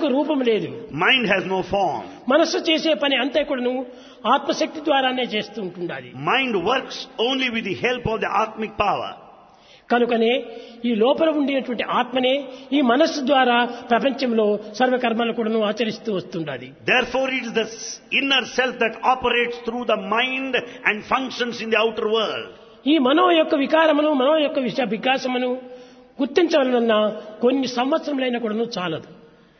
రూపం లేదు Mind has no form. మనస్సు చేసే పని అంతా కూడాను ఆత్మశక్తి ద్వారానే చేస్తూ ఉంటుండాలి Mind works only with the help of the Atmic power. కనుకనే ఈ లోపల ఉండేటువంటి ఆత్మనే ఈ మనస్సు ద్వారా ప్రపంచంలో సర్వకర్మలు కూడాను ఆచరిస్తూ వస్తుండాలి Therefore, it is the s- inner self that operates through the mind and functions in the outer world. ఈ మనో యొక్క వికారమును మనో యొక్క విష వికాసమును గుర్తించవలనన్నా కొన్ని సంవత్సరములైనా కూడాను చాలదు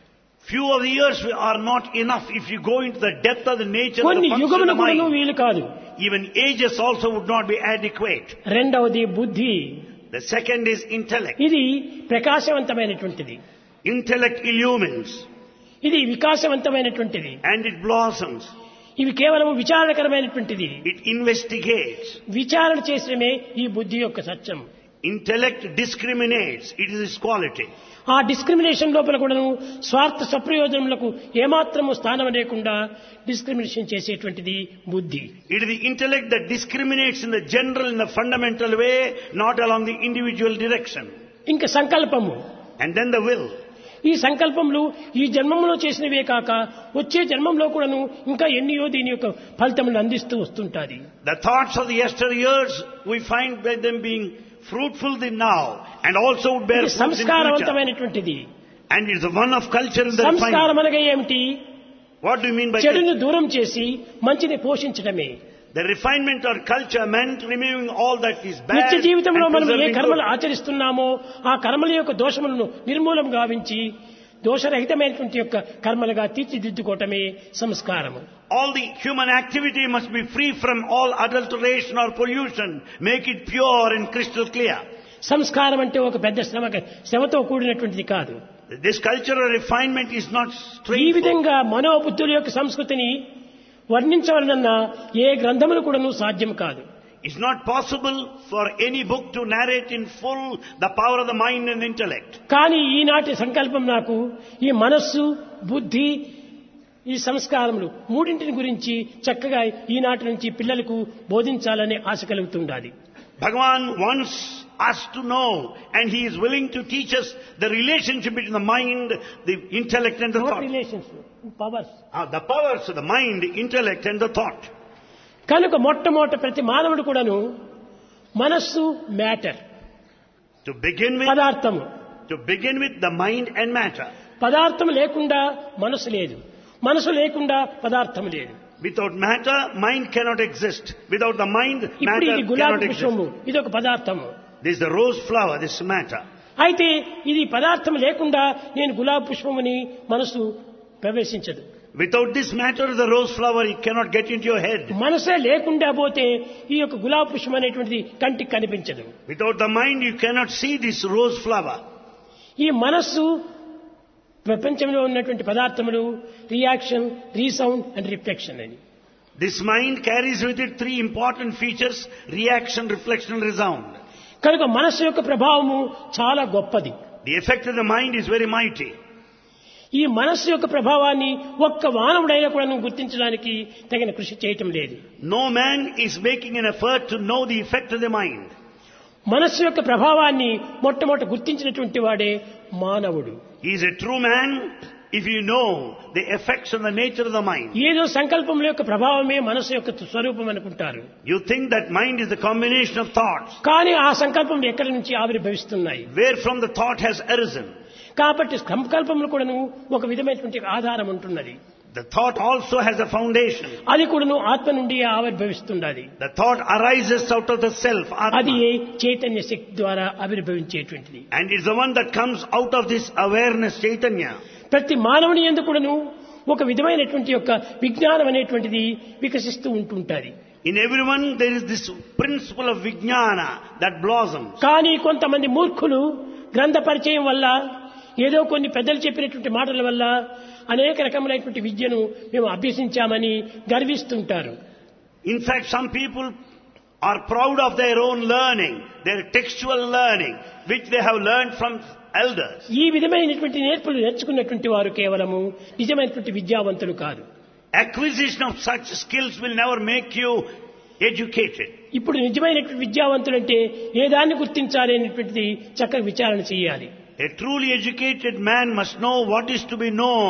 Few of the years are not enough if you go into the depth of the nature of కొన్ని the function of యుగములు the కూడాను mind. వీలు కాదు Even ages also would not be adequate. రెండవది బుద్ధి The second is intellect. ఇది ప్రకాశవంతమైనటువంటిది Intellect illumines ఇది వికాసవంతమైనటువంటిది and it blossoms. ఇవి కేవలం విచారణకరమైనటువంటిది It investigates. విచారణ చేసడమే ఈ బుద్ధి యొక్క సత్యం Intellect discriminates. It is its quality. ఆ డిస్క్రిమినేషన్ లోపల కూడాను స్వార్థ స్వప్రయోజనములకు ఏమాత్రము స్థానం లేకుండా డిస్క్రిమినేషన్ చేసేటువంటిది బుద్ధి It is the intellect that discriminates in the general, in the fundamental way, not along the individual direction. ఇంకా సంకల్పము And then the will. ఈ సంకల్పములు ఈ జన్మంలో చేసినవే కాక వచ్చే జన్మంలో కూడాను ఇంకా ఎన్నియో దీని యొక్క ఫలితములు అందిస్తూ వస్తుంటాది The thoughts of the yesteryears, we find by them being fruitful in now and also would bear ఇది fruits in future. సంస్కారవంతమైనటువంటిది And it's the one of culture in the సంస్కారం refinement. అనగా ఏమిటి What do you mean by చెడును దూరం చేసి మంచిని పోషించడమే The refinement or culture meant removing all that is bad నిత్య జీవితంలో and మనం ఏ preserving కర్మలు good. ఆచరిస్తున్నామో ఆ కర్మల యొక్క దోషములను నిర్మూలం గావించి దోషరహితమైనటువంటి యొక్క కర్మలుగా తీర్చిదిద్దుకోవటమే సంస్కారము All the human activity must be free from all adulteration or pollution. Make it pure and crystal clear. సంస్కారం అంటే ఒక పెద్ద శ్రమ శ్రమతో కూడినటువంటిది కాదు This cultural refinement is not ఈ straightforward. విధంగా మనోబుద్ధుల యొక్క సంస్కృతిని వర్ణించవలనన్నా ఏ గ్రంథములు కూడాను సాధ్యం కాదు It's not possible for any book to narrate in full the power of the mind and intellect. కానీ ఈనాటి సంకల్పం నాకు ఈ మనస్సు బుద్ధి ఈ సంస్కారములు మూడింటిని గురించి చక్కగా ఈనాటి నుంచి పిల్లలకు బోధించాలనే ఆశ కలుగుతుండాలి Bhagavan wants us to know and he is willing to teach us the relationship between the mind, the intellect and the thought. Relations powers Ah, the powers of the mind, intellect and the thought. కనుక మొట్టమొదట ప్రతి మానవుడు కూడాను మనస్సు matter To begin with, పదార్థము to begin with the mind and matter. పదార్థం లేకుండా మనసు లేదు మనసు లేకుండా పదార్థం లేదు Without matter, mind cannot exist. Without the mind, ఇప్పుడు matter ఇది గులాబీ cannot పుష్పము exist. ఇది ఒక పదార్థము This is the rose flower, this is matter. అయితే ఇది పదార్థం లేకుండా నేను గులాబీ పుష్పముని మనసు ప్రవేశించదు Without this matter, the rose flower, it cannot get into your head. మనసే లేకుండా పోతే ఈ యొక్క గులాబీ పుష్పం అనేటువంటిది కంటికి కనిపించదు Without the mind, you cannot see this rose flower. ఈ మనస్సు ప్రపంచంలో ఉన్నటువంటి పదార్థములు రియాక్షన్ రీసౌండ్ అండ్ రిఫ్లెక్షన్ అని This mind carries with it three important features, reaction, reflection and resound. కనుక మనస్సు యొక్క ప్రభావము చాలా గొప్పది The effect of the mind is very mighty. ఈ మనస్సు యొక్క ప్రభావాన్ని ఒక్క మానవుడైనా కూడా గుర్తించడానికి తగిన కృషి చేయటం లేదు No man is making an effort to know the effect of the mind. మనస్సు యొక్క ప్రభావాన్ని మొట్టమొదట గుర్తించినటువంటి వాడే మానవుడు He is a true man if you know the effects and the nature of the mind. ఏదో సంకల్పముల యొక్క ప్రభావమే మనస్సు యొక్క స్వరూపం అనుకుంటారు You think that mind is the combination of thoughts. కానీ ఆ సంకల్పములు ఎక్కడి నుంచి ఆవిర్భవిస్తున్నాయి Where from the thought has arisen. కాబట్టి సంకల్పములు కూడాను ఒక విధమైనటువంటి ఆధారం ఉంటున్నది The thought also has a foundation. అది కూడాను ఆత్మ నుండి ఆవిర్భవిస్తున్నది The thought arises out of the self, అది Atma. చైతన్య శక్తి ద్వారా ఆవిర్భవించేటువంటిది And it's the one that comes out of this awareness, Chaitanya. ప్రతి మానవుని ఎందుకు కూడాను ఒక విధమైనటువంటి యొక్క విజ్ఞానం అనేటువంటిది వికసిస్తూ ఉంటుంటుంది In everyone there is this principle of vijnana that blossoms. కానీ కొంతమంది మూర్ఖులు గ్రంథ పరిచయం వల్ల ఏదో కొన్ని పెద్దలు చెప్పినటువంటి మాటల వల్ల అనేక రకములైనటువంటి విద్యను మేము అభ్యసించామని గర్విస్తుంటారు In fact, some people are proud of their own learning, their textual learning, which they have learned from elders. ఈ విధమైనటువంటి నేర్పులు నేర్చుకున్నటువంటి వారు కేవలము నిజమైనటువంటి విద్యావంతులు కాదు Acquisition of such skills will never make you educated. ఇప్పుడు నిజమైనటువంటి విద్యావంతులు అంటే ఏ దాన్ని గుర్తించాలి అనేటువంటిది చక్కగా విచారణ చేయాలి A truly educated man must know what is to be known.